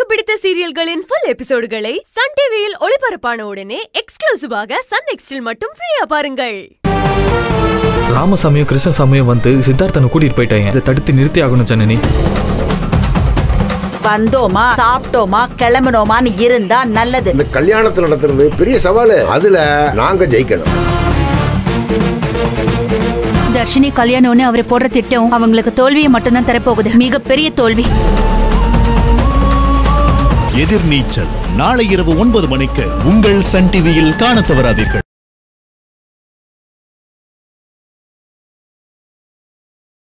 பிடித்த சீரியல்களின் full எபிசோடுகளை Sun டிவியில் ஒளிபரப்பான உடனே எக்ஸ்க்ளூசிவாக சன் நெக்ஸ்டில் மட்டும் ஃப்ரீயா பாருங்கள் ராமசாமியும் கிருஷ்ணசாமியும் வந்து சித்தார்த்தனை கூட்டிட்டு போயிட்டாங்க இதை தடுத்து நிறுத்தி ஆகணும் ஜனனி வந்தோமா சாப்பிட்டோமா கிளம்பினோமான்னு இருந்தா நல்லது இந்த கல்யாணத்தை நடத்துறது பெரிய சவாலு அதுல நாங்க ஜெயிக்கணும் தர்ஷினி கல்யாணம்னு அவர் போடுற திட்டம் அவங்களுக்கு தோல்வியை மட்டும்தான் தரப்போகுது மிகப்பெரிய தோல்வி எதிர்நீச்சல் நாளை இரவு ஒன்பது மணிக்கு உங்கள் சன் டிவியில் காணத் தவறாதீர்கள்